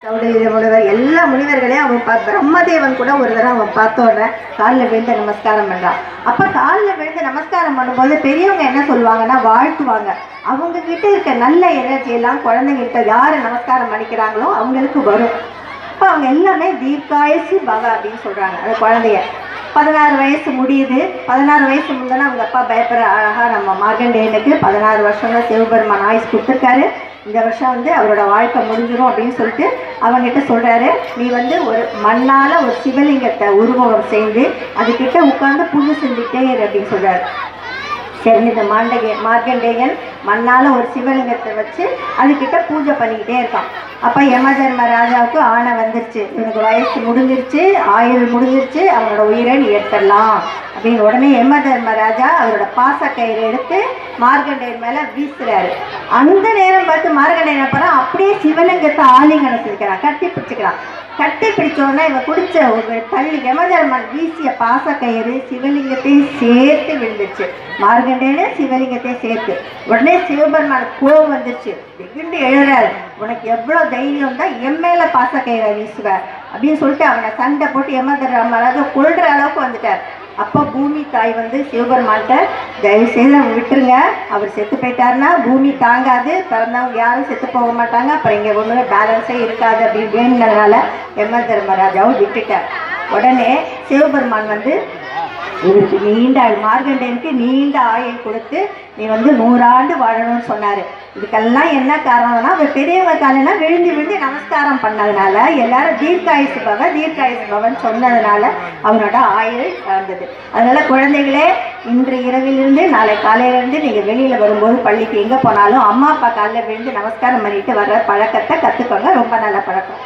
சௌடரிய முனிவர் எல்லா முனிவர்களையும் அவன் பா- பிரம்மதேவன் கூட ஒரு தடவை அவன் பார்த்தோன்னே காலில் விழுந்து நமஸ்காரம் பண்ணுறான் அப்போ காலில் விழுந்து நமஸ்காரம் பண்ணும்போது பெரியவங்க என்ன சொல்லுவாங்கன்னா வாழ்த்துவாங்க அவங்க கிட்ட இருக்க நல்ல எனர்ஜி எல்லாம் குழந்தைங்கள்ட்ட யார் நமஸ்காரம் பண்ணிக்கிறாங்களோ அவங்களுக்கு வரும் அப்போ அவங்க எல்லாமே தீர்க்காயசு பவ அப்படின்னு சொல்கிறாங்க அந்த குழந்தைய பதினாறு வயசு முடியுது பதினாறு வயசு முந்தின அவங்க அப்பா பயப்படுற அழகாக நம்ம மார்கண்டேயனுக்கு பதினாறு வருஷம் தான் சிவபெருமான் ஆயுஸ் கொடுத்துருக்காரு இந்த வருஷம் வந்து அவரோட வாழ்க்கை முடிஞ்சிடும் அப்படின்னு சொல்லிட்டு அவங்ககிட்ட சொல்கிறாரு நீ வந்து ஒரு மண்ணால் ஒரு சிவலிங்கத்தை உருவகம் செய்து அதுக்கிட்ட உட்காந்து புண்ணு செஞ்சுட்டே இரு அப்படின்னு சொல்கிறாரு சரி இந்த மாண்டகே மார்க்கண்டேயன் மண்ணால் ஒரு சிவலிங்கத்தை வச்சு அதுக்கிட்ட பூஜை பண்ணிக்கிட்டே இருக்கான் அப்போ யமதர்ம ராஜாவுக்கு ஆணை வந்துருச்சு இவனுக்கு வயசு முடிஞ்சிருச்சு ஆயுள் முடிஞ்சிருச்சு அவனோட உயிரை நீ எடுத்துடலாம் அப்படின்னு உடனே யமதர்ம ராஜா அவரோட பாசக்கயிறு எடுத்து மார்க்கண்டேயன் மேலே வீசுறாரு அந்த நேரம் பார்த்து மார்க்கண்டேயன் அப்புறம் அப்படியே சிவலிங்கத்தை ஆலிங்கனம் செஞ்சுக்கிறான் கட்டி பிடிச்சிக்கிறான் கட்டி பிடிச்ச உடனே இவன் குடிச்ச ஒரு தள்ளி யமதர்மன் வீசிய பாசக்கயிறு சிவலிங்கத்தையும் சேர்த்து விழுந்துச்சு மார்கண்டேனு சிவலிங்கத்தையும் சேர்த்து உடனே சிவபெருமான் கோவம் வந்துச்சு வெகுண்டு எழுறாரு உனக்கு எவ்வளோ தைரியம் தான் என் மேலே பாசக்கயிறை வீசுவ அப்படின்னு சொல்லிட்டு அவனை சண்டை போட்டு யமதர்மராஜ கொள்ற அளவுக்கு வந்துட்டார் அப்போ பூமி தாய் வந்து சிவபெருமான்கிட்ட தயவு செய்து அவங்க விட்டுருங்க அவர் செத்து போயிட்டாருன்னா பூமி தாங்காது பிறந்தவங்க யாரும் செத்து போக மாட்டாங்க அப்புறம் இங்கே ஒன்றுமே பேலன்ஸே இருக்காது அப்படின்னு வேணுனதுனால யம தர்மராஜாவும் விட்டுட்டார் உடனே சிவபெருமான் வந்து இவருக்கு நீண்ட ஆயுள் மார்கண்டேனுக்கு நீண்ட ஆயுள் கொடுத்து நீ வந்து நூறாண்டு வாழணும்னு சொன்னார் இதுக்கெல்லாம் என்ன காரணம்னா அவர் பெரியவங்க காலெல்லாம் விழுந்து விழுந்து நமஸ்காரம் பண்ணதுனால எல்லாரும் தீர்க்காயுசு பவ தீர்க்காயுசு பவன் சொன்னதுனால அவனோட ஆயுள் வளர்ந்தது அதனால குழந்தைகளே இன்று இரவிலிருந்து நாளை காலையிலேருந்து நீங்கள் வெளியில் வரும்போது பள்ளிக்கு எங்கே போனாலும் அம்மா அப்பா காலில் விழுந்து நமஸ்காரம் பண்ணிட்டு வர்ற பழக்கத்தை கற்றுக்கோங்க ரொம்ப நல்ல பழக்கம்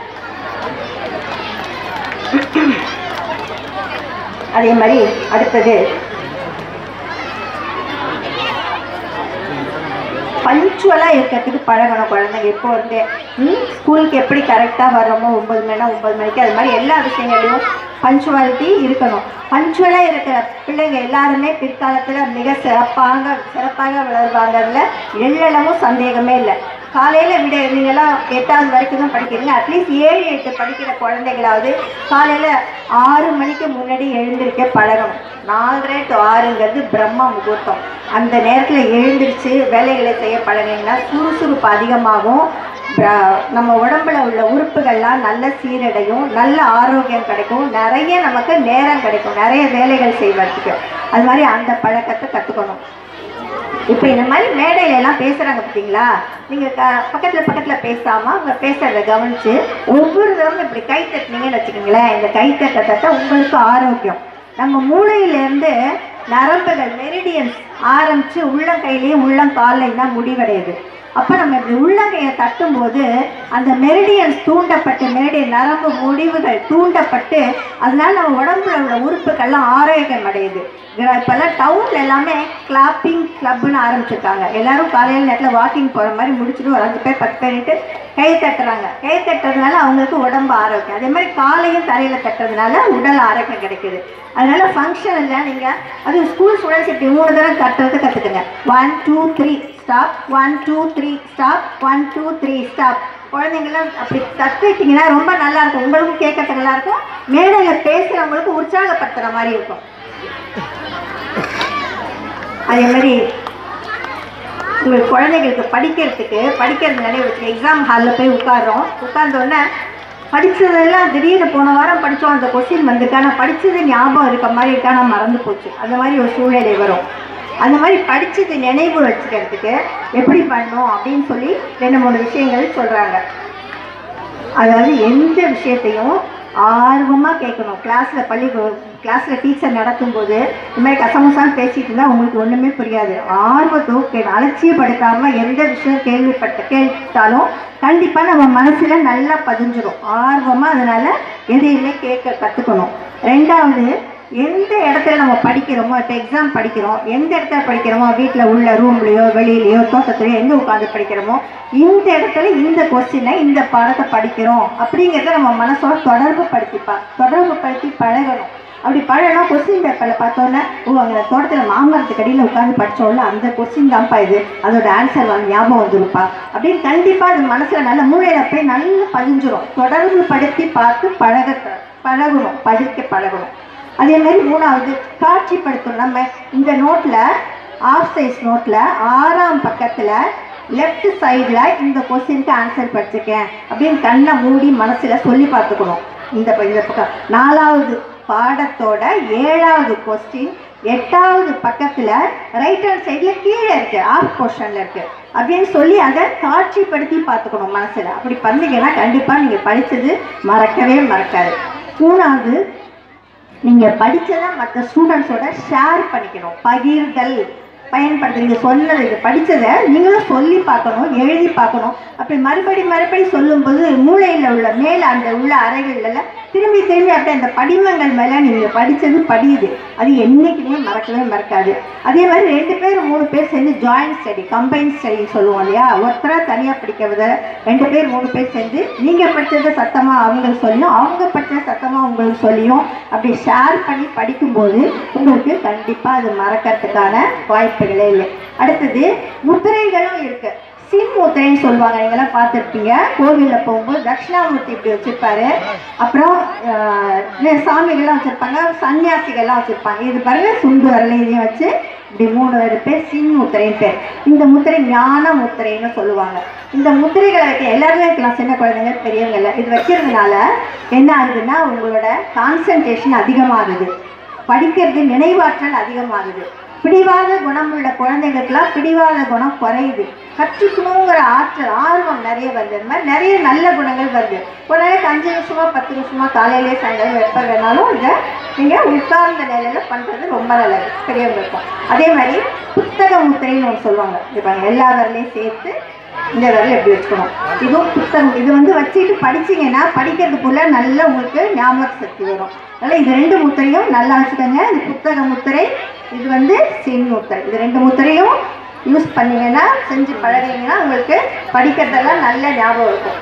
அதே மாதிரி அடுத்தது பஞ்சுவலாக இருக்கிறதுக்கு பழகணும் குழந்தைங்க இப்போ வந்து ம், ஸ்கூலுக்கு எப்படி கரெக்டாக வர்றோமோ ஒம்பது மணினா ஒம்பது மணிக்கு அது மாதிரி எல்லா விஷயங்களையும் பஞ்சுவாலிட்டி இருக்கணும் பஞ்சுவலாக இருக்கிற பிள்ளைங்க எல்லாருமே பிற்காலத்தில் மிக சிறப்பாக சிறப்பாக வளருவாங்கல்ல எள்ளளவும் சந்தேகமே இல்லை காலையில் விட நீங்கள்லாம் எட்டாவது வரைக்கும் தான் படிக்கிறீங்க அட்லீஸ்ட் ஏழு எட்டு படிக்கிற குழந்தைகளாவது காலையில் ஆறு மணிக்கு முன்னாடி எழுந்திருக்க பழகணும் நாலரை டு ஆறுங்கிறது பிரம்ம முகூர்த்தம் அந்த நேரத்தில் எழுந்திருச்சு வேலைகளை செய்ய பழகினீங்கன்னா சுறுசுறுப்பு அதிகமாகும் பிர- நம்ம உடம்புல உள்ள உறுப்புகள்லாம் நல்ல சீரடையும் நல்ல ஆரோக்கியம் கிடைக்கும் நிறைய நமக்கு நேரம் கிடைக்கும் நிறைய வேலைகள் செய்வதற்கு அது மாதிரி அந்த பழக்கத்தை கற்றுக்கணும் இப்போ இந்த மாதிரி மேடையில எல்லாம் பேசுகிறாங்க பார்த்தீங்களா நீங்கள் க பக்கத்தில் பக்கத்தில் பேசாமல் அவங்க பேசுகிறத கவனித்து ஒவ்வொரு தடவை இப்படி கை தட்டினீங்கன்னு வச்சுக்கோங்களேன் இந்த கை தட்ட தட்ட உங்களுக்கு ஆரோக்கியம் நம்ம மூளையிலேருந்து நரம்புகள் மெரிடியன்ஸ் ஆரம்பித்து உள்ளங்கையிலையும் உள்ளங்கால்லையும் தான் முடிவடையுது அப்போ நம்ம இப்படி உள்ளங்கையை தட்டும்போது அந்த மெரிடியன்ஸ் தூண்டப்பட்டு மெரிடியன் நரம்பு முடிவுகள் தூண்டப்பட்டு அதனால நம்ம உடம்புல உள்ள உறுப்புகள்லாம் ஆரோக்கியம் அடையுது இப்போல்லாம் டவுன்ல எல்லாமே கிளாப்பிங் கிளப்னு ஆரம்பிச்சிருக்காங்க எல்லாரும் காலையில் நேரத்தில் வாக்கிங் போகிற மாதிரி முடிச்சுட்டு ஒரு அஞ்சு பேர் பத்து பேரிட்டு கை தட்டுறாங்க கை தட்டுறதுனால அவங்களுக்கு உடம்பு ஆரோக்கியம் அதே மாதிரி காலையும் தரையில் தட்டுறதுனால உடல் ஆரோக்கியம் கிடைக்குது அதனால ஃபங்க்ஷன் இல்லை நீங்கள் அது ஸ்கூல் ஸ்டூடெண்ட்ஸ் இப்படி மூணு தடவை தட்டுறது கற்றுக்குங்க one two three stop one two three stop one two three stop குழந்தைங்களாம் அப்படி கற்றுக்கிட்டிங்கன்னா ரொம்ப நல்லா இருக்கும் உங்களுக்கும் கேட்கறதுக்கு நல்லா இருக்கும் மேடையில் பேசுகிறவங்களுக்கு உற்சாகப்படுத்துகிற மாதிரி இருக்கும் அதே மாதிரி உங்கள் குழந்தைகளுக்கு படிக்கிறதுக்கு படிக்கிறது நிறைய வச்சு எக்ஸாம் ஹாலில் போய் உட்காரோம் உட்கார்ந்தோடனே படித்ததெல்லாம் திடீர்னு போன வாரம் படித்தோம் அந்த கொஸ்டின் வந்திருக்கா நான் படித்தது ஞாபகம் இருக்க மாதிரி இருக்கா நான் மறந்து போச்சு அந்த மாதிரி ஒரு சூழ்நிலை வரும் அந்த மாதிரி படித்தது நினைவு வச்சுக்கிறதுக்கு எப்படி பண்ணணும் அப்படின்னு சொல்லி ரெண்டு மூணு விஷயங்கள் சொல்கிறாங்க அதாவது எந்த விஷயத்தையும் ஆர்வமாக கேட்கணும் கிளாஸில் பள்ளி கிளாஸில் டீச்சர் நடத்தும்போது இந்த மாதிரி கசமசான்னு பேசிட்டு இருந்தால் உங்களுக்கு ஒன்றுமே புரியாது ஆர்வத்தோ கே அலட்சியப்படுத்தாமல் எந்த விஷயம் கேள்விப்பட்ட கேட்டாலும் கண்டிப்பாக நம்ம மனசில் நல்லா பதிஞ்சிரும் ஆர்வமாக அதனால் எதையுமே கேட்க கற்றுக்கணும் ரெண்டாவது எந்த இடத்துல நம்ம படிக்கிறோமோ இப்போ எக்ஸாம் படிக்கிறோம் எந்த இடத்துல படிக்கிறோமோ வீட்டில் உள்ள ரூம்லேயோ வெளியிலையோ தோட்டத்துலையோ எங்கே உட்காந்து படிக்கிறோமோ இந்த இடத்துல இந்த கொஸ்டினை இந்த பாடத்தை படிக்கிறோம் அப்படிங்கிறத நம்ம மனசோட தொடர்பு படுத்திப்பா தொடர்பு படுத்தி பழகணும் அப்படி பழம்னா கொஸ்டின் பேப்பரில் பார்த்தோன்னே ஓ அங்கே தோட்டத்தில் மாமரத்துக்கு அடியில் உட்காந்து படித்தோம்ல அந்த கொஸ்டின் தான்ப்பா இது அதோட ஆன்சர் வந்து ஞாபகம் வந்துருப்பா அப்படின்னு கண்டிப்பாக அது மனசில் நல்ல மூளையில் போய் நல்லா பதிஞ்சிரும் தொடர்பு படுத்தி பார்த்து பழக பழகணும் படிக்க பழகணும் அதே மாதிரி மூணாவது காட்சிப்படுத்தணும் நம்ம இந்த நோட்டில் ஆஃப் சைஸ் நோட்டில் ஆறாம் பக்கத்தில் லெஃப்ட் சைடில் இந்த கொஸ்டினுக்கு ஆன்சர் படிச்சிருக்கேன் அப்படின்னு கண்ணை மூடி மனசில் சொல்லி பார்த்துக்கணும் இந்த ப- இந்த பக்கம் நாலாவது பாடத்தோட ஏழாவது கொஸ்டின் எட்டாவது பக்கத்தில் ரைட் ஹேண்ட் சைடில் கீழே இருக்குது ஆஃப் போர்ஷனில் இருக்குது அப்படின்னு சொல்லி அதை காட்சிப்படுத்தி பார்த்துக்கணும் மனசில் அப்படி பண்ணீங்கன்னா கண்டிப்பாக நீங்கள் படித்தது மறக்கவே மறக்காது மூணாவது நீங்கள் படித்ததை மற்ற ஸ்டூடெண்ட்ஸோட ஷேர் பண்ணிக்கணும் பகிர்தல் பயன்படுத்து நீங்கள் சொன்னது இது படித்ததை நீங்களும் சொல்லி பார்க்கணும் எழுதி பார்க்கணும் அப்படி மறுபடி மறுபடி சொல்லும்போது மூளையில் உள்ள மேலே அந்த உள்ள அறைகள்ல திரும்பி திரும்பி அப்படியே அந்த படிமங்கள் மேலே நீங்கள் படித்தது படியுது அது என்றைக்குமே மறக்கவே மறக்காது அதே மாதிரி ரெண்டு பேர் மூணு பேர் சேர்ந்து ஜாயின்ட் ஸ்டடி கம்பைன் ஸ்டடின்னு சொல்லுவோம் இல்லையா ஒருத்தராக தனியாக படிக்கிறத ரெண்டு பேர் மூணு பேர் சேர்ந்து நீங்கள் படித்ததை சத்தமாக அவங்களுக்கு சொல்லியும் அவங்க படித்ததை சத்தமாக உங்களுக்கு சொல்லியும் அப்படி ஷேர் பண்ணி படிக்கும்போது உங்களுக்கு கண்டிப்பாக அது மறக்கிறதுக்கான வாய்ப்புகளே இல்லை அடுத்தது முத்திரைகளும் இருக்கு சின் முத்திரைன்னு சொல்லுவாங்க நீங்களாம் பார்த்துருப்பீங்க கோவிலில் போகும்போது தட்சிணாமூர்த்தி இப்படி வச்சுருப்பாரு அப்புறம் ஆஹ், நிறைய சாமிகள்லாம் வச்சுருப்பாங்க சன்னியாசிகள்லாம் வச்சுருப்பாங்க இது பாருங்க சுண்டு வரல இதையும் வச்சு இப்படி மூணு பேர் பேர் சின் முத்திரைன்னு பேர் இந்த முத்திரை ஞான முத்திரைன்னு சொல்லுவாங்க இந்த முத்திரைகளை வைக்க எல்லாருமே வைக்கலாம் சின்ன குழந்தைங்க பெரியவங்க எல்லாம் இது வைக்கிறதுனால என்ன ஆகுதுன்னா உங்களோட கான்சன்ட்ரேஷன் அதிகமாகுது படிக்கிறது நினைவாற்றல் அதிகமாகுது பிடிவாத குணம் உள்ள குழந்தைகளுக்கெல்லாம் பிடிவாத குணம் குறையுது கற்றுக்கணுங்கிற ஆற்றல் ஆர்வம் நிறைய வருது இந்த மாதிரி நிறைய நல்ல குணங்கள் வருது ஒரு நாளைக்கு அஞ்சு நிமிஷமா பத்து நிமிஷமா காலையிலே சாயங்காலம் எப்போ வேணாலும் இதை நீங்கள் உட்கார்ந்த நிலையில பண்ணுறது ரொம்ப நல்லது பெரியவங்களுக்கும் அதே மாதிரி புத்தக முத்திரைன்னு ஒன்று சொல்லுவாங்க இப்போ எல்லா வரலையும் சேர்த்து இந்த விரல் எப்படி வச்சுக்கணும் இதுவும் புத்தகம் இது வந்து வச்சுட்டு படிச்சீங்கன்னா படிக்கிறதுக்குள்ள நல்ல உங்களுக்கு ஞாபக சக்தி வரும் அதனால் இது ரெண்டு முத்திரையும் நல்லா வச்சுக்கோங்க இது புத்தக முத்திரை இது வந்து சின் முத்திரை இது ரெண்டு முத்திரையும் யூஸ் பண்ணீங்கன்னா செஞ்சு பழகுனீங்கன்னா உங்களுக்கு படிக்கிறதெல்லாம் நல்ல ஞாபகம் இருக்கும்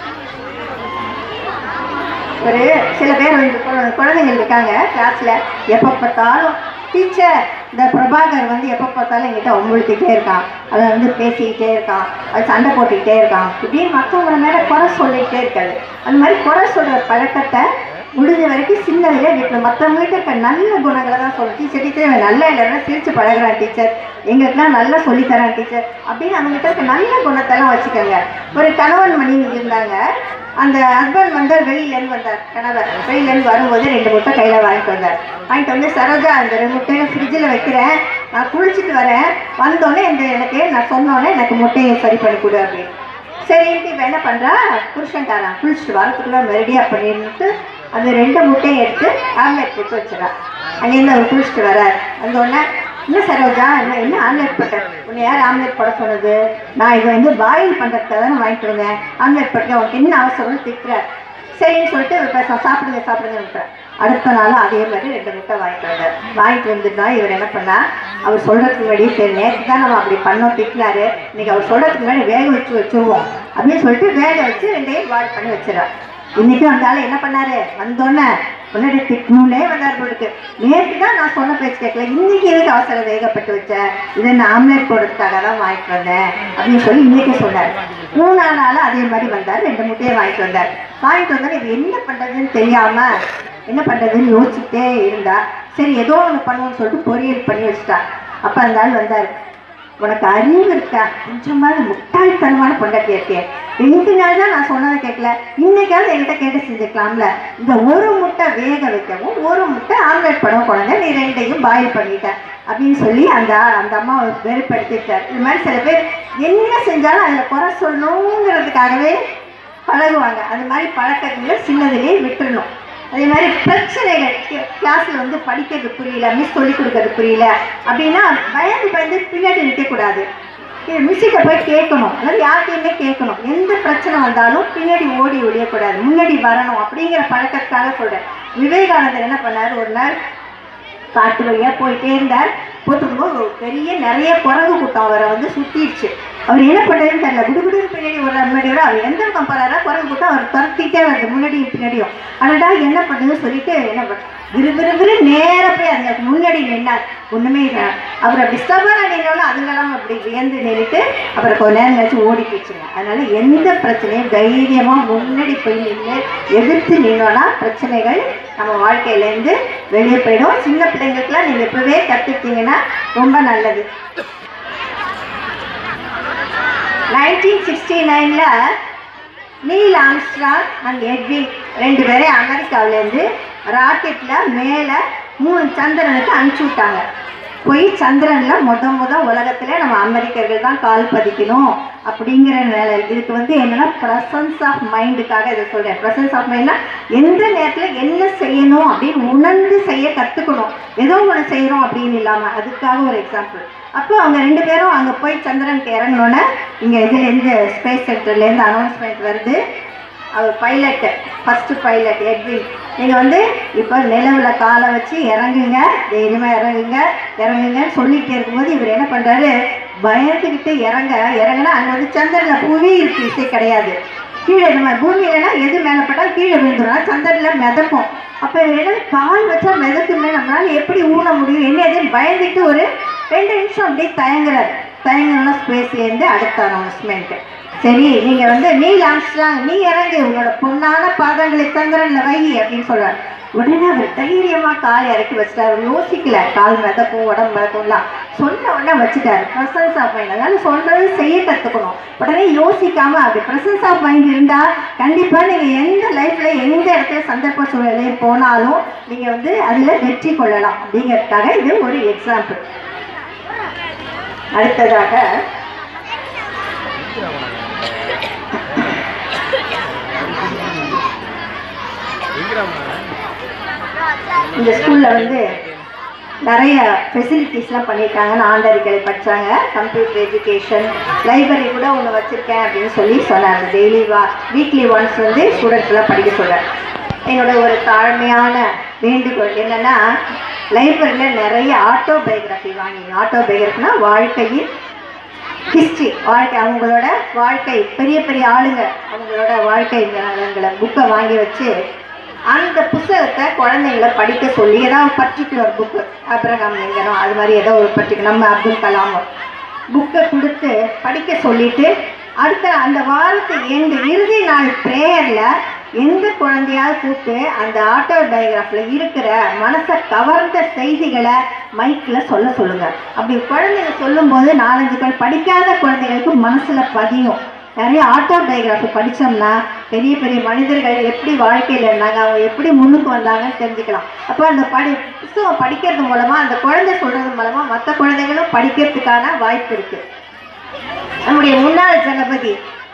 ஒரு சில பேர் வந்து குழ- குழந்தைங்க இருக்காங்க கிளாஸில் எப்போ பார்த்தாலும் டீச்சர் இந்த பிரபாகர் வந்து எப்போ பார்த்தாலும் என்கிட்ட ஒம்புழுத்திட்டே இருக்கான் அதை வந்து பேசிக்கிட்டே இருக்கான் அது சண்டை போட்டுக்கிட்டே இருக்கான் இப்படின்னு மற்றவங்கள மேலே குறை சொல்லிக்கிட்டே இருக்காது அந்த மாதிரி குறை சொல்கிற பழக்கத்தை முடிஞ்ச வரைக்கும் சின்னதிலே வீட்டில் மற்றவங்ககிட்ட இருக்க நல்ல குணங்களை தான் சொல்லணும் டீச்சர் டீச்சர் இவன் நல்லா இல்லைன்னா சிரிச்சு பழகுறான் டீச்சர் எங்களுக்குலாம் நல்லா சொல்லித்தரான் டீச்சர் அப்படின்னு அவங்ககிட்ட இருக்க நல்ல குணத்தெல்லாம் வச்சுக்கோங்க ஒரு கணவன் மனைவி இருந்தாங்க அந்த ஹஸ்பண்ட் வந்து வெளியிலேருந்து வந்தார் கணவர் வெளியிலேருந்து வரும்போது ரெண்டு முட்டை கையில் வாங்கிட்டு வந்தார் வாங்கிட்டு வந்து சரோஜா அந்த ரெண்டு முட்டையை ஃப்ரிட்ஜில் வைக்கிறேன் நான் குளிச்சுட்டு வரேன் வந்தோடனே இந்த எனக்கு நான் சொன்னோன்னே எனக்கு முட்டையை சரி பண்ணி கொடு அப்படின்னு சரின்ட்டு இப்போ என்ன பண்ணுறா புருஷன்காரன் குளிச்சுட்டு வரத்துக்குள்ளே ரெடியாக பண்ணிட்டு அந்த ரெண்டு முட்டையை எடுத்து ஆம்லெட் போட்டு வச்சிடறா அங்கேருந்து அவர் குளிச்சுட்டு வரார் வந்தோடனே என்ன சரோஜா என்ன என்ன ஆம்லெட் போட்ட உன்னை யார் ஆம்லெட் போட சொன்னது நான் இதை வந்து பாயில் பண்ணுறதுக்காக தானே வாங்கிட்டு வந்தேன் ஆம்லெட் போட்டு உனக்கு என்ன அவசரம்னு திட்டுறார் சரின்னு சொல்லிட்டு இவர் பேச சாப்பிடுங்க சாப்பிடுங்க விட்டுறார் அடுத்த நாளும் அதே மாதிரி ரெண்டு முட்டை வாங்கிட்டு வந்தார் வாங்கிட்டு வந்துட்டா இவர் என்ன பண்ணா அவர் சொல்கிறதுக்கு முன்னாடி சரி நேற்று தான் நம்ம அப்படி பண்ணோம் திட்டினாரு இன்னைக்கு அவர் சொல்கிறதுக்கு முன்னாடி வேக வச்சு வச்சுருவோம் அப்படின்னு சொல்லிட்டு வேக வச்சு ரெண்டையும் பாயில் பண்ணி வச்சிடறார் இன்னைக்கும் அந்த ஆள் என்ன பண்ணாரு வந்தோடனே முன்னாடி திட்டணுன்னே வந்தார் போலுக்கு நேற்று தான் நான் சொன்ன பேச்சு கேட்கல இன்னைக்கு எதுக்கு அவசரம் வேகப்பட்டு வச்சேன் இதை நான் ஆம்லேட் போடுறதுக்காக தான் வாங்கிட்டு வந்தேன் அப்படின்னு சொல்லி இன்னைக்கு சொன்னார் மூணாம் நாள் அதே மாதிரி வந்தார் ரெண்டு முட்டையை வாங்கிட்டு வந்தார் வாங்கிட்டு வந்தோடனே இது என்ன பண்ணுறதுன்னு தெரியாம என்ன பண்ணுறதுன்னு யோசிச்சுட்டே இருந்தா சரி ஏதோ ஒன்று பண்ணுவோம்னு சொல்லிட்டு பொரியல் பண்ணி வச்சுட்டா அப்போ அந்த ஆள் வந்தார் உனக்கு அறிவு இருக்கா கொஞ்சமாவது முட்டாள்தனமான பொண்டாட்டி இருக்கே ரெண்டு நாள் தான் நான் சொன்னதை கேட்கல இன்னைக்காவது என்கிட்ட கேட்டு செஞ்சுக்கலாம்ல இந்த ஒரு முட்டை வேக வைக்கவும் ஒரு முட்டை ஆம்லெட் படம் குழந்தை நீ ரெண்டையும் பாயில் பண்ணிட்ட அப்படின்னு சொல்லி அந்த ஆ- அந்த அம்மா வெறுப்படுத்திட்டார் இது மாதிரி சில பேர் என்ன செஞ்சாலும் அதில் குறை சொல்லணுங்கிறதுக்காகவே பழகுவாங்க அந்த மாதிரி பழக்கங்களை சின்னதுலேயே விட்டுறணும் அதே மாதிரி பிரச்சனைகள் கிளாஸில் வந்து படிக்கிறது புரியல மிஸ் சொல்லி கொடுக்கறது புரியல அப்படின்னா பயந்து பயந்து பின்னாடி நிற்கக்கூடாது மிஸ்ஸிட்ட போய் கேட்கணும் அதாவது யார்கிட்டையுமே கேட்கணும் எந்த பிரச்சனை வந்தாலும் பின்னாடி ஓடி ஒழியக்கூடாது முன்னாடி வரணும் அப்படிங்கிற பழக்கத்துக்காக சொல்கிறேன் விவேகானந்தர் என்ன பண்ணார் ஒரு நாள் காட்டு வழியாக போயிட்டே இருந்தார் போட்டுக்கும்போது ஒரு பெரிய நிறைய குரங்கு கூட்டம் அவரை வந்து சுற்றிடுச்சு அவர் என்ன பண்ணுறதுன்னு தெரியல குடுகுடுன்னு பின்னாடி ஒரு முன்னாடி வர அவர் எந்த பக்கம் போறாரா குரங்கு போட்டு அவர் துரத்திட்டே வருது முன்னாடியும் பின்னாடியும் அடடா என்ன பண்ணுதுன்னு சொல்லிட்டு என்ன பண்ண விறு விறு விறு நேரா போய் அதுக்கு முன்னாடி நின்னார் ஒன்றுமே இல்லை அவர் அப்படி ஸ்டபாக நின்னோன்னா அதுங்கெல்லாம் அப்படி வியந்து நின்றுட்டு அப்புறம் கொஞ்ச நேரம் கழிச்சு ஓடி போச்சுங்க அதனால எந்த பிரச்சனையும் தைரியமாக முன்னாடி போய் நின்று எதிர்த்து நின்னோன்னா பிரச்சனைகள் நம்ம வாழ்க்கையிலேருந்து வெளியே போயிடும் சின்ன பிள்ளைங்களுக்குலாம் நீங்கள் இப்போவே கற்றுக்கிட்டீங்கன்னா ரொம்ப நல்லது நைன்டீன் சிக்ஸ்டி நைனில் நீல் ஆம்ஸ்ட்ராங் அண்ட் எட்வின் ரெண்டு பேரையும் அமெரிக்காவிலேருந்து ராக்கெட்டில் மேலே மூணு சந்திரனுக்கு அனுப்பிச்சி விட்டாங்க போய் சந்திரனில் முத முத உலகத்தில் நம்ம அமெரிக்கர்கள் தான் கால் பதிக்கணும் அப்படிங்கிற நிலை இதுக்கு வந்து என்னென்னா ப்ரெசன்ஸ் ஆஃப் மைண்டுக்காக இதை சொல்கிறேன் ப்ரெசன்ஸ் ஆஃப் மைண்ட்னா எந்த நேரத்தில் என்ன செய்யணும் அப்படின்னு உணர்ந்து செய்ய கற்றுக்கணும் ஏதோ ஒன்று செய்கிறோம் அப்படின்னு இல்லாமல் அதுக்காக ஒரு எக்ஸாம்பிள் அப்போ அவங்க ரெண்டு பேரும் அங்கே போய் சந்திரனுக்கு இறங்கினோன்னே இங்கே இதுலேருந்து ஸ்பேஸ் சென்டர்லேருந்து அனௌன்ஸ்மெண்ட் வருது அவர் பைலட்டு ஃபஸ்ட்டு பைலட் எட்வின் நீங்கள் வந்து இப்போ நிலவில் காலை வச்சு இறங்குங்க தைரியமாக இறங்குங்க இறங்குங்கன்னு சொல்லிகிட்டே இருக்கும்போது இவர் என்ன பண்ணுறாரு பயந்துக்கிட்டு இறங்க இறங்குனா அங்கே வந்து சந்திரனில் புவி இருக்கு இசை கிடையாது கீழே நம்ம பூமியிலனா எது மேலே பட்டால் கீழே விழுந்துடும் சந்திரனில் மிதக்கும் அப்போ என்ன கால் வச்சா மிதக்குமே நம்மளால எப்படி ஊன முடியும் என்ன எதுன்னு பயந்துட்டு ஒரு ரெண்டு நிமிஷம் அப்படியே தயங்குறாரு தயங்குனா ஸ்பேஸ்லேருந்து அடுத்த அனௌன்ஸ்மெண்ட்டு சரி நீங்கள் வந்து நீல் ஆம்ஸ்ட்ராங் நீ இறங்கு உன்னோட பொண்ணான பாதங்களை சந்திரனில் வை அப்படின்னு சொல்றாரு உடனே அவர் தைரியமாக கால் இறக்கி வச்சிட்டாரு யோசிக்கல கால் மிதக்கும் உடம்பு மிதக்கும்லாம் சொன்ன உடனே வச்சுட்டாரு ப்ரெசன்ஸ் ஆஃப் மைண்ட் அதனால சொல்றது செய்ய கற்றுக்கணும் உடனே யோசிக்காம அப்படி ப்ரெசன்ஸ் ஆஃப் மைண்ட் இருந்தால் கண்டிப்பாக நீங்கள் எந்த லைஃப்பில் எந்த இடத்துல சந்தர்ப்ப சூழ்நிலையில் போனாலும் நீங்கள் வந்து அதில் வெற்றி கொள்ளலாம் அப்படிங்கிறதுக்காக இது ஒரு எக்ஸாம்பிள் அடுத்ததாக இந்த ஸ்கூலில் வந்து நிறைய ஃபெசிலிட்டிஸ்லாம் பண்ணியிருக்காங்கன்னு ஆண்டறிக்கலை படித்தாங்க கம்ப்யூட்டர் எஜுகேஷன் லைப்ரரி கூட ஒன்று வச்சுருக்கேன் அப்படின்னு சொல்லி சொன்னாங்க டெய்லி வா வீக்லி ஒன்ஸ் வந்து ஸ்டூடெண்ட்ஸ்லாம் படிக்க சொல்கிறேன் என்னோட ஒரு தாழ்மையான வேண்டுகோள் என்னென்னா லைப்ரரியில் நிறைய ஆட்டோபயோகிராஃபி வாங்கி ஆட்டோபயோகிராஃபினா வாழ்க்கையின் ஹிஸ்ட்ரி வாழ்க்கை அவங்களோட வாழ்க்கை பெரிய பெரிய ஆளுங்க அவங்களோட வாழ்க்கை நலன்களை புக்கை வாங்கி வச்சு அந்த புத்தகத்தை குழந்தைங்கள படிக்க சொல்லி ஏதாவது பர்டிகுலர் புக்கு அப்ரஹாம் லிங்கனம் அது மாதிரி ஏதோ ஒரு பர்டிகுலர் நம்ம அப்துல் கலாம் புக்கை கொடுத்து படிக்க சொல்லிட்டு அடுத்த அந்த வாரத்து எண்டு இறுதி நாள் ப்ரேயரில் எந்த குழந்தையாவது கூப்பிட்டு அந்த ஆட்டோ டயக்ராஃபில் இருக்கிற மனசை கவர்ந்த செய்திகளை மைக்கில் சொல்ல சொல்லுங்கள் அப்படி குழந்தைங்க சொல்லும்போது நாலஞ்சு பேர் படிக்காத குழந்தைங்களுக்கு மனசில் பதியும் நிறைய ஆட்டோ பயோகிராஃபி படித்தோம்னா பெரிய பெரிய மனிதர்கள் எப்படி வாழ்க்கையில் இருந்தாங்க அவங்க எப்படி முன்னுக்கு வந்தாங்கன்னு தெரிஞ்சுக்கலாம் அப்போ அந்த படி புத்தகம் படிக்கிறது மூலமாக அந்த குழந்தை சொல்கிறது மூலமாக மற்ற குழந்தைகளும் படிக்கிறதுக்கான வாய்ப்பு இருக்குது நம்முடைய முன்னாள் ஜனபதி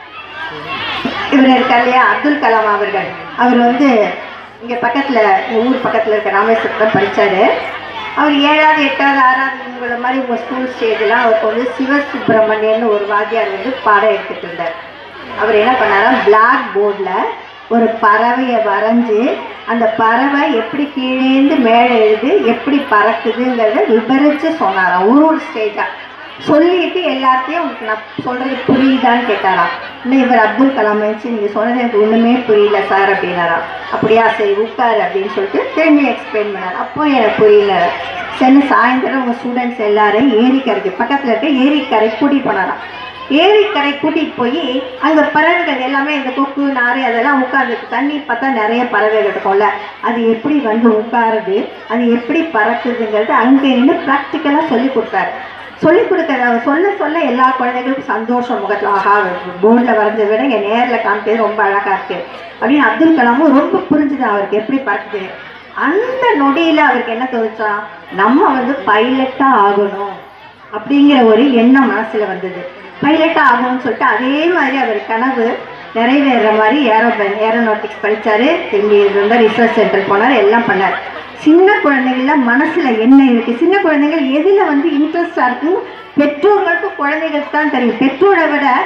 இவர் இருக்கார் இல்லையா அப்துல் கலாம் அவர்கள் அவர் வந்து இங்கே பக்கத்தில் எங்கள் ஊர் பக்கத்தில் இருக்க ராமேஸ்வரத்தில் படித்தார் அவர் ஏழாவது எட்டாவது ஆறாவது உங்களை மாதிரி உங்கள் ஸ்கூல் ஸ்டேஜெலாம் அவருக்கு வந்து சிவசுப்பிரமணியன்னு ஒரு வாத்தியார் வந்து பாடம் எடுத்துகிட்டு இருந்தார் அவர் என்ன பண்ணாரா பிளாக் போர்டில் ஒரு பறவையை வரைஞ்சி அந்த பறவை எப்படி கீழேந்து மேலே எழுது எப்படி பறக்குதுங்கிறத விவரித்து சொன்னாராம் ஒரு ஒரு ஸ்டேஜாக சொல்லிட்டு எல்லாத்தையும் உங்களுக்கு நான் சொல்கிறது புரியுதான்னு கேட்டாராம் இன்னும் இவர் அப்துல் கலாம் வச்சு நீங்கள் சொன்னது எனக்கு ஒன்றுமே புரியல சார் அப்படின்னாராம் அப்படியா சரி உட்காரு அப்படின்னு சொல்லிட்டு திரும்பி எக்ஸ்பிளைன் பண்ணார் அப்போ எனக்கு புரியல சரி சாயந்தரம் உங்கள் ஸ்டூடெண்ட்ஸ் எல்லாரையும் ஏரிக்கரைக்கு பக்கத்தில் இருக்க ஏரிக்கரை கூட்டிகிட்டு போனாராம் ஏரிக்கரை கூட்டிகிட்டு போய் அங்கே பறவைகள் எல்லாமே இந்த கொக்கு நாரை அதெல்லாம் உட்காந்துருக்கு தண்ணி பார்த்தா நிறைய பறவைகள் இருக்கும்ல அது எப்படி வந்து உட்காருது அது எப்படி பறக்குதுங்கிறது அங்கே நின்று ப்ராக்டிக்கலாக சொல்லி கொடுத்தாரு சொல்லிக் கொடுக்கறத அவர் சொல்ல சொல்ல எல்லா குழந்தைகளுக்கும் சந்தோஷம் முகத்தில் ஆஹா போர்டில் வரைஞ்சதை விட இங்கே நேரில் காமிக்கிறது ரொம்ப அழகாக இருக்குது அப்படின்னு அப்துல் கலாமும் ரொம்ப புரிஞ்சுது அவருக்கு எப்படி பறக்குது அந்த நொடியில் அவருக்கு என்ன தோணுச்சா நம்ம வந்து பைலட்டாக ஆகணும் அப்படிங்கிற ஒரு எண்ணம் மனசில் வந்தது பைலட்டாக ஆகணும்னு சொல்லிட்டு அதே மாதிரி அவர் கனவு நிறைவேறுற மாதிரி ஏரோ ஏரோநாட்டிக்ஸ் படித்தார் திரும்பி இருந்தால் ரிசர்ச் சென்டர் போனார் எல்லாம் பண்ணார் சின்ன குழந்தைங்கள மனசில் என்ன இருக்குது சின்ன குழந்தைகள் எதில் வந்து இன்ட்ரெஸ்டாக இருக்குன்னு பெற்றோர்களுக்கும் குழந்தைகளுக்கு தான் தெரியும் பெற்றோரை விட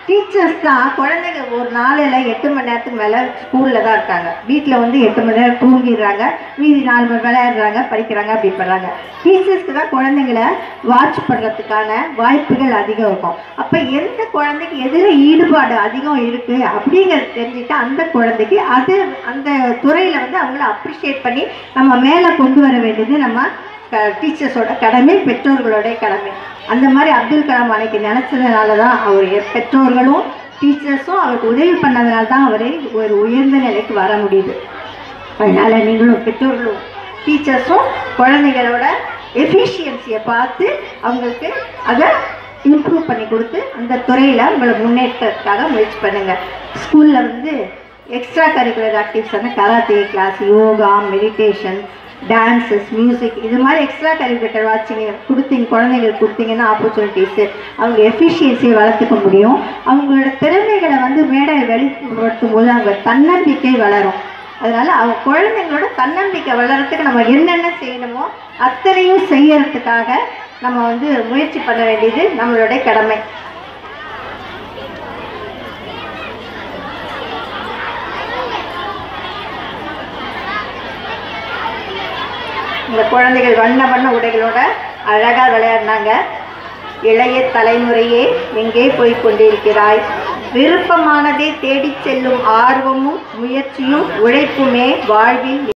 டீச்சர்ஸ் தான் குழந்தைங்க ஒரு நாளில் எட்டு மணி நேரத்துக்கு மேலே ஸ்கூலில் தான் இருக்காங்க வீட்டில் வந்து எட்டு மணி நேரம் தூங்கிடுறாங்க மீதி நாலு மணி விளையாடுறாங்க படிக்கிறாங்க அப்படி பண்ணுறாங்க டீச்சர்ஸ்க்கு தான் குழந்தைங்கள வாட்ச் பண்ணுறதுக்கான வாய்ப்புகள் அதிகம் இருக்கும் அப்போ எந்த குழந்தைக்கு எதில் ஈடுபாடு அதிகம் இருக்குது அப்படிங்கிறது தெரிஞ்சுட்டு அந்த குழந்தைக்கு அது அந்த துறையில் வந்து அவங்கள அப்ரிஷியேட் பண்ணி நம்ம மேலே கொண்டு வர வேண்டியது நம்ம டீச்சர்ஸோட கடமை பெற்றோர்களோட கடமை அந்த மாதிரி அப்துல் கலாம் அன்னைக்கு நினச்சதுனால தான் அவர் எ- பெற்றோர்களும் டீச்சர்ஸும் அவருக்கு உதவி பண்ணதுனால தான் அவரை ஒரு உயர்ந்த நிலைக்கு வர முடியுது அதனால் நீங்களும் பெற்றோர்களும் டீச்சர்ஸும் குழந்தைகளோட எஃபிஷியன்சியை பார்த்து அவங்களுக்கு அதை இம்ப்ரூவ் பண்ணி கொடுத்து அந்த துறையில் உங்களை முன்னேற்றத்துக்காக முயற்சி பண்ணுங்கள் ஸ்கூலில் வந்து எக்ஸ்ட்ரா கரிக்குலர் ஆக்டிவிட்டிஸான karate class yoga meditation dances music இது மாதிரி எக்ஸ்ட்ரா கரிக்குலர் வாட்சிங்க கொடுத்தீங்க குழந்தைங்களுக்கு கொடுத்தீங்கன்னா ஆப்பர்ச்சுனிட்டிஸு அவங்க எஃபிஷியன்சியை வளர்த்துக்க முடியும் அவங்களோட திறமைகளை வந்து மேடை வெளிப்படுத்தும் போது அவங்க தன்னம்பிக்கை வளரும் அதனால அவங்க குழந்தைங்களோட தன்னம்பிக்கை வளர்கிறதுக்கு நம்ம என்னென்ன செய்யணுமோ அத்தனையும் செய்யறதுக்காக நம்ம வந்து முயற்சி பண்ண வேண்டியது நம்மளுடைய கடமை இந்த குழந்தைகள் வண்ண வண்ண உடைகளோட அழகாக விளையாடினாங்க இளைய தலைமுறையே எங்கே போய் கொண்டிருக்கிறாய் விருப்பமானதை தேடிச் செல்லும் ஆர்வமும் முயற்சியும் உழைப்புமே வாழ்வில்